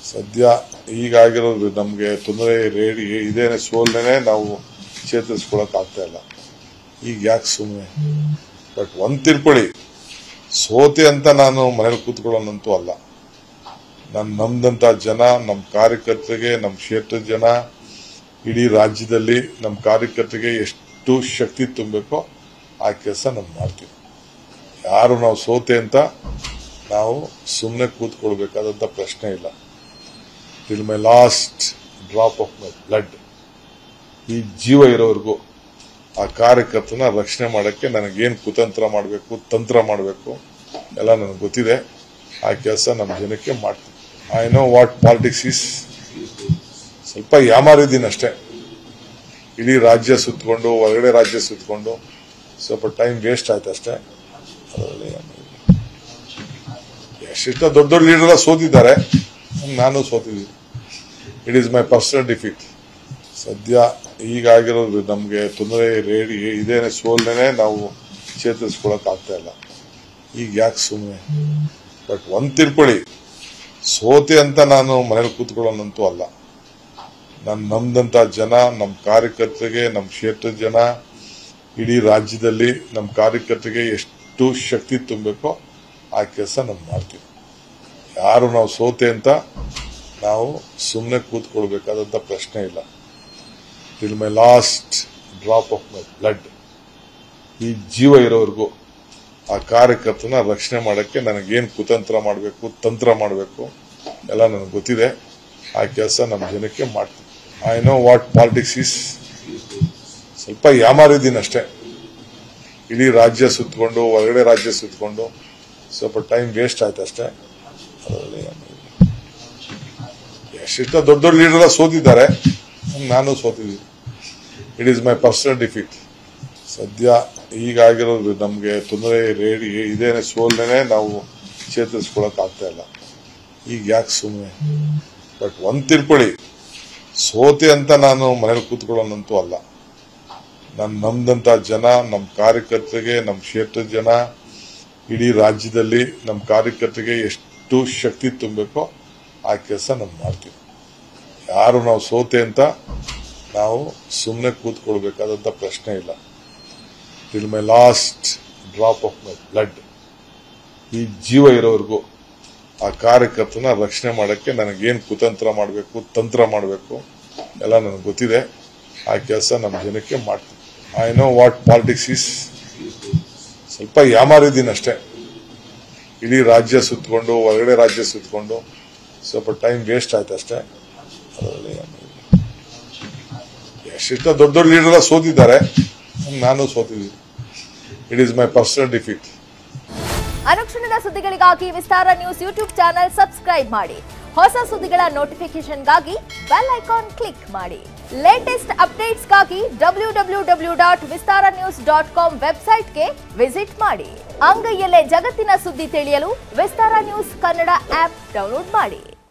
ಸದ್ಯ ಈಗಾಗಿರೋದು ನಮಗೆ ತೊಂದರೆ ರೇಡಿ ಇದೇನೆ ಸೋಲ್ನೇ ನಾವು ಚೇತರಿಸ್ಕೊಳಕ್ ಆಗ್ತಾ ಇಲ್ಲ ಈಗ ಯಾಕೆ ಸುಮ್ಮನೆ ಬಟ್ ಒಂದ್ ತಿಳ್ಕೊಳ್ಳಿ ಸೋತೆ ಅಂತ ನಾನು ಮನೇಲಿ ಕೂತ್ಕೊಳ್ಳೋನಂತೂ ಅಲ್ಲ ನಾನು ನಮ್ದಂತ ಜನ ನಮ್ಮ ಕಾರ್ಯಕರ್ತರಿಗೆ ನಮ್ಮ ಕ್ಷೇತ್ರದ ಜನ ಇಡೀ ರಾಜ್ಯದಲ್ಲಿ ನಮ್ಮ ಕಾರ್ಯಕರ್ತರಿಗೆ ಎಷ್ಟು ಶಕ್ತಿ ತುಂಬಬೇಕೋ ಆ ಕೆಲಸ ನಾವು ಮಾಡ್ತೀವಿ ಯಾರು ನಾವು ಸೋತೆ ಅಂತ ನಾವು ಸುಮ್ಮನೆ ಕೂತ್ಕೊಳ್ಬೇಕಾದಂತ ಪ್ರಶ್ನೆ ಇಲ್ಲ till my last drop of my blood ಈ ಜೀವ ಇರೋವರೆಗೂ ಆ ಕಾರ್ಯಕರ್ತನ ರಕ್ಷಣೆ ಮಾಡಕ್ಕೆ ನನಗೇನು ಕುತಂತ್ರ ಮಾಡಬೇಕು ತಂತ್ರ ಮಾಡಬೇಕು ಎಲ್ಲ ನನಗೆ ಗೊತ್ತಿದೆ ಆ ಕೆಲಸ ನಮ್ಮ ಜನಕ್ಕೆ ಮಾಡ್ತೀನಿ I know what politics is ಸ್ವಲ್ಪ ಯಾಮಾರಿದ್ದೀನಿ ಅಷ್ಟೇ ಇಡೀ ರಾಜ್ಯ ಸುತ್ತಕೊಂಡು ಹೊರಗಡೆ ರಾಜ್ಯ ಸುತ್ತಕೊಂಡು ಸ್ವಲ್ಪ ಟೈಮ್ ವೇಸ್ಟ್ ಆಯ್ತು ಅಷ್ಟೇ ಅದರಲ್ಲಿ ಎಷ್ಟೆಷ್ಟೋ ದೊಡ್ಡ ದೊಡ್ಡ ಲೀಡರ್ ಸೋತಿದ್ದಾರೆ ನಾನು ಸೋತಿದ್ದೀನಿ it is my personal defeat ಸದ್ಯ ಈಗಾಗಿರೋದು ನಮಗೆ ತೊಂದರೆ ರೇಡಿ ಇದೇನೆ ಸೋಲ್ನೇ ನಾವು ಚೇತರಿಸ್ಕೊಳಕ್ ಆಗ್ತಾ ಇಲ್ಲ ಈಗ ಯಾಕೆ ಸುಮ್ಮನೆ ಬಟ್ ಒಂದ್ ತಿಳ್ಕೊಳ್ಳಿ ಸೋತೆ ಅಂತ ನಾನು ಮನೇಲಿ ಕೂತ್ಕೊಳ್ಳೋನಂತೂ ಅಲ್ಲ ನಾನು ನಮ್ದಂತ ಜನ ನಮ್ಮ ಕಾರ್ಯಕರ್ತರಿಗೆ ನಮ್ಮ ಕ್ಷೇತ್ರದ ಜನ ಇಡೀ ರಾಜ್ಯದಲ್ಲಿ ನಮ್ಮ ಕಾರ್ಯಕರ್ತರಿಗೆ ಎಷ್ಟು ಶಕ್ತಿ ತುಂಬಬೇಕೋ ಆ ಕೆಲಸ ನಾವು ಮಾಡ್ತೀವಿ ಯಾರು ನಾವು ಸೋತೆ ಅಂತ ನಾವು ಸುಮ್ಮನೆ ಕೂತ್ಕೊಳ್ಬೇಕಾದಂತ ಪ್ರಶ್ನೆ ಇಲ್ಲ till my last drop of my blood ಈ ಜೀವ ಇರೋವರೆಗೂ ಆ ಕಾರ್ಯಕರ್ತನ ರಕ್ಷಣೆ ಮಾಡಕ್ಕೆ ನನಗೇನು ಕುತಂತ್ರ ಮಾಡಬೇಕು ತಂತ್ರ ಮಾಡಬೇಕು ಎಲ್ಲ ನನಗೆ ಗೊತ್ತಿದೆ ಆ ಕೆಲಸ ನಮ್ಮ ಜನಕ್ಕೆ ಮಾಡ್ತೀನಿ I know what politics is ಸ್ವಲ್ಪ ಯಾಮಾರಿದ್ದೀನಿ ಅಷ್ಟೇ ಇಡೀ ರಾಜ್ಯ ಸುತ್ತಕೊಂಡು ಹೊರಗಡೆ ರಾಜ್ಯ ಸುತ್ತಕೊಂಡು ಸ್ವಲ್ಪ ಟೈಮ್ ವೇಸ್ಟ್ ಆಯ್ತು ಅಷ್ಟೇ ಅದರಲ್ಲಿ ಎಷ್ಟೆಷ್ಟೋ ದೊಡ್ಡ ದೊಡ್ಡ ಲೀಡರ್ ಸೋತಿದ್ದಾರೆ ನಾನು ಸೋತಿದ್ದೀನಿ it is my personal defeat ಸದ್ಯ ಈಗಾಗಿರೋದು ನಮಗೆ ತೊಂದರೆ ರೇಡಿ ಇದೇನೆ ಸೋಲ್ನೇ ನಾವು ಚೇತರಿಸ್ಕೊಳಕ್ ಆಗ್ತಾ ಇಲ್ಲ ಈಗ ಯಾಕೆ ಸುಮ್ಮನೆ ಬಟ್ ಒಂದ್ ತಿಳ್ಕೊಳ್ಳಿ ಸೋತೆ ಅಂತ ನಾನು ಮನೇಲಿ ಕೂತ್ಕೊಳ್ಳೋನಂತೂ ಅಲ್ಲ ನಾನು ನಮ್ದಂತ ಜನ ನಮ್ಮ ಕಾರ್ಯಕರ್ತರಿಗೆ ನಮ್ಮ ಕ್ಷೇತ್ರದ ಜನ ಇಡೀ ರಾಜ್ಯದಲ್ಲಿ ನಮ್ಮ ಕಾರ್ಯಕರ್ತರಿಗೆ ಎಷ್ಟು ಶಕ್ತಿ ತುಂಬಬೇಕೋ ಆ ಕೆಲಸ ನಾವು ಮಾಡ್ತೀವಿ ಯಾರು ನಾವು ಸೋತೆ ಅಂತ ನಾವು ಸುಮ್ಮನೆ ಕೂತ್ಕೊಳ್ಬೇಕಾದಂತ ಪ್ರಶ್ನೆ ಇಲ್ಲ till my last drop of my blood ಈ ಜೀವ ಇರೋವರೆಗೂ ಆ ಕಾರ್ಯಕರ್ತನ ರಕ್ಷಣೆ ಮಾಡಕ್ಕೆ ನನಗೇನು ಕುತಂತ್ರ ಮಾಡಬೇಕು ತಂತ್ರ ಮಾಡಬೇಕು ಎಲ್ಲ ನನಗೆ ಗೊತ್ತಿದೆ ಆ ಕೆಲಸ ನಮ್ಮ ಜನಕ್ಕೆ ಮಾಡ್ತೀನಿ I know what politics is ಸ್ವಲ್ಪ ಯಾಮಾರಿದ್ದೀನಿ ಅಷ್ಟೇ ಇಡೀ ರಾಜ್ಯ ಸುತ್ತಕೊಂಡು ಹೊರಗಡೆ ರಾಜ್ಯ ಸುತ್ತಕೊಂಡು ಸ್ವಲ್ಪ ಟೈಮ್ ವೇಸ್ಟ್ ಆಯ್ತು ಅಷ್ಟೇ ಅದರಲ್ಲಿ ಎಷ್ಟೆಷ್ಟೋ ದೊಡ್ಡ ದೊಡ್ಡ ಲೀಡರ್ ಸೋತಿದ್ದಾರೆ ನಾನು ಸೋತಿದ್ದೀನಿ it is my personal defeat ಅನುಕ್ಷಣದ ಸುದ್ದಿಗಳಿಗಾಗಿ Vistara news YouTube channel subscribe ಮಾಡಿ ಹೊಸ ಸುದ್ದಿಗಳ ನೋಟಿಫಿಕೇಶನ್ಗಾಗಿ ಬೆಲ್ ಐಕಾನ್ ಕ್ಲಿಕ್ ಮಾಡಿ ಲೇಟೆಸ್ಟ್ ಅಪ್ಡೇಟ್ಸ್ಗಾಗಿ W W W dot Vistara news dot com ವೆಬ್ಸೈಟ್ಗೆ ವಿಸಿಟ್ ಮಾಡಿ ಅಂಗೈಯಲ್ಲೇ ಜಗತ್ತಿನ ಸುದ್ದಿ ತಿಳಿಯಲು Vistara news Kannada app download ಮಾಡಿ